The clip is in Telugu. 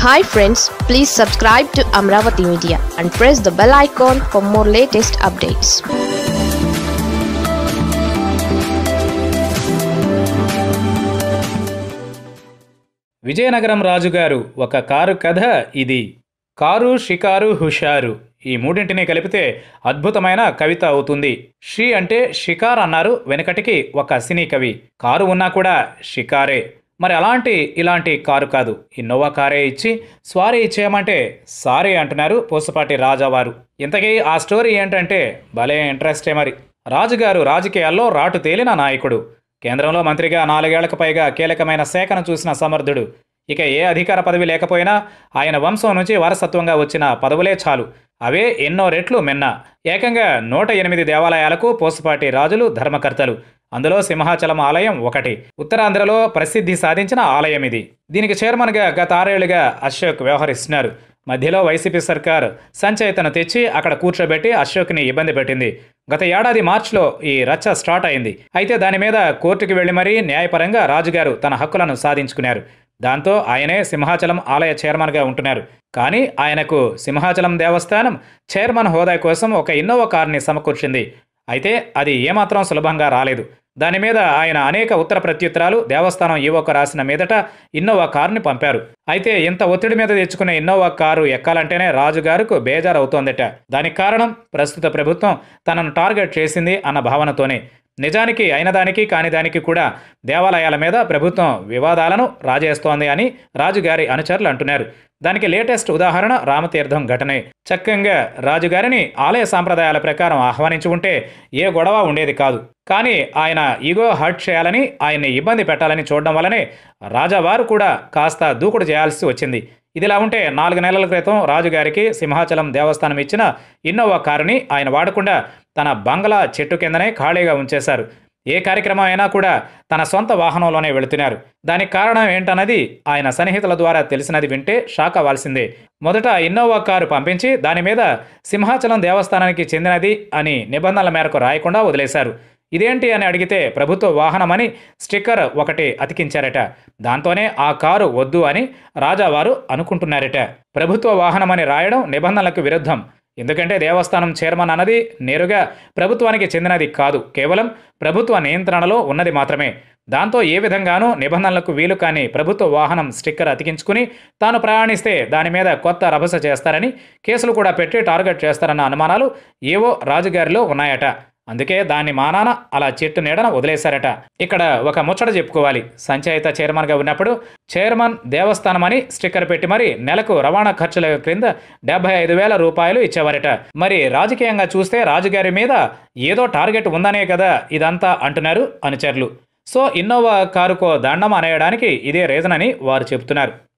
hi friends please subscribe to Amaravati media and press the bell icon for more latest updates Vizianagaram రాజుగారు ఒక కారు కథ ఇది కారు షికారు హుషారు ఈ మూడింటిని కలిపితే అద్భుతమైన కవిత అవుతుంది షీ అంటే షికార్ అన్నారు వెనకటికి ఒక సినీ కవి కారు ఉన్నా కూడా షికారే మరి అలాంటి ఇలాంటి కారు కాదు ఇన్నోవా కారే ఇచ్చి స్వారీ ఇచ్చేయమంటే సారీ అంటున్నారు పూసపాటి రాజావారు ఇంతకీ ఆ స్టోరీ ఏంటంటే భలే ఇంట్రెస్టే మరి రాజుగారు రాజకీయాల్లో రాటు తేలిన నాయకుడు కేంద్రంలో మంత్రిగా నాలుగేళ్లకు పైగా కీలకమైన శాఖను చూసిన సమర్థుడు ఇక ఏ అధికార పదవి లేకపోయినా ఆయన వంశం నుంచి వారసత్వంగా వచ్చిన పదవులే చాలు అవే ఎన్నో రెట్లు మిన్న ఏకంగా నూట ఎనిమిది దేవాలయాలకు పోసుపాటి రాజులు ధర్మకర్తలు అందులో సింహాచలం ఆలయం ఒకటి ఉత్తరాంధ్రలో ప్రసిద్ధి సాధించిన ఆలయం ఇది దీనికి చైర్మన్గా గత ఆరేళ్లుగా అశోక్ వ్యవహరిస్తున్నారు మధ్యలో వైసీపీ సర్కార్ సంచయితను తెచ్చి అక్కడ కూర్చోబెట్టి అశోక్ని ఇబ్బంది పెట్టింది గత ఏడాది మార్చిలో ఈ రచ్చ స్టార్ట్ అయింది అయితే దాని మీద కోర్టుకు వెళ్లి మరీ న్యాయపరంగా రాజుగారు తన హక్కులను సాధించుకున్నారు దాంతో ఆయనే సింహాచలం ఆలయ చైర్మన్గా ఉంటున్నారు కానీ ఆయనకు సింహాచలం దేవస్థానం చైర్మన్ హోదా కోసం ఒక ఇన్నోవా కార్ని సమకూర్చింది అయితే అది ఏమాత్రం సులభంగా రాలేదు దాని మీద ఆయన అనేక ఉత్తర ప్రత్యుత్తరాలు దేవస్థానం ఈవోకు రాసిన మీదట ఇన్నోవా కారుని పంపారు అయితే ఇంత ఒత్తిడి మీద తెచ్చుకున్న ఇన్నోవా కారు ఎక్కాలంటేనే రాజుగారుకు బేజారవుతోందట దానికి కారణం ప్రస్తుత ప్రభుత్వం తనను టార్గెట్ చేసింది అన్న భావనతోనే నిజానికి అయినదానికి కాని దానికి కూడా దేవాలయాల మీద ప్రభుత్వం వివాదాలను రాజేస్తోంది అని రాజుగారి అనుచరులు అంటున్నారు దానికి లేటెస్ట్ ఉదాహరణ రామతీర్థం ఘటనే చక్కంగా రాజుగారిని ఆలయ సాంప్రదాయాల ప్రకారం ఆహ్వానించి ఉంటే ఏ గొడవ ఉండేది కాదు కానీ ఆయన ఈగో హర్ట్ చేయాలని ఆయన్ని ఇబ్బంది పెట్టాలని చూడడం వల్లనే రాజావారు కూడా కాస్త దూకుడు చేయాల్సి వచ్చింది ఇదిలా ఉంటే నాలుగు నెలల క్రితం రాజుగారికి సింహాచలం దేవస్థానం ఇచ్చిన ఇన్నోవా కారుని ఆయన వాడకుండా తన బంగ్లా చెట్టు కిందనే ఖాళీగా ఉంచేశారు ఏ కార్యక్రమం అయినా కూడా తన సొంత వాహనంలోనే వెళుతున్నారు దానికి కారణం ఏంటన్నది ఆయన సన్నిహితుల ద్వారా తెలిసినది వింటే షాక్ అవ్వాల్సిందే మొదట ఇన్నోవా కారు పంపించి దాని మీద సింహాచలం దేవస్థానానికి చెందినది అని నిబంధనల మేరకు రాయకుండా వదిలేశారు ఇదేంటి అని అడిగితే ప్రభుత్వ వాహనమని స్టిక్కర్ ఒకటి అతికించారట దాంతోనే ఆ కారు వద్దు అని రాజావారు అనుకుంటున్నారట ప్రభుత్వ వాహనమని రాయడం నిబంధనలకు విరుద్ధం ఎందుకంటే దేవస్థానం చైర్మన్ అన్నది నేరుగా ప్రభుత్వానికి చెందినది కాదు కేవలం ప్రభుత్వ నియంత్రణలో ఉన్నది మాత్రమే దాంతో ఏ విధంగానూ నిబంధనలకు వీలు కాని ప్రభుత్వ వాహనం స్టిక్కర్ అతికించుకుని తాను ప్రయాణిస్తే దాని మీద కొత్త రభస చేస్తారని కేసులు కూడా పెట్టి టార్గెట్ చేస్తారన్న అనుమానాలు ఏవో రాజుగారిలో ఉన్నాయట అందుకే దాన్ని మానాన అలా చెట్టు నీడన వదిలేశారట ఇక్కడ ఒక ముచ్చట చెప్పుకోవాలి సంచయిత చైర్మన్గా ఉన్నప్పుడు చైర్మన్ దేవస్థానం అని స్టిక్కర్ పెట్టి మరి నెలకు రవాణా ఖర్చుల క్రింద డెబ్బై ఐదు వేల రూపాయలు ఇచ్చేవారట మరి రాజకీయంగా చూస్తే రాజుగారి మీద ఏదో టార్గెట్ ఉందనే కదా ఇదంతా అంటున్నారు అనుచరులు సో ఇన్నోవా కారుకో దండం అనేయడానికి ఇదే రీజన్ అని వారు చెబుతున్నారు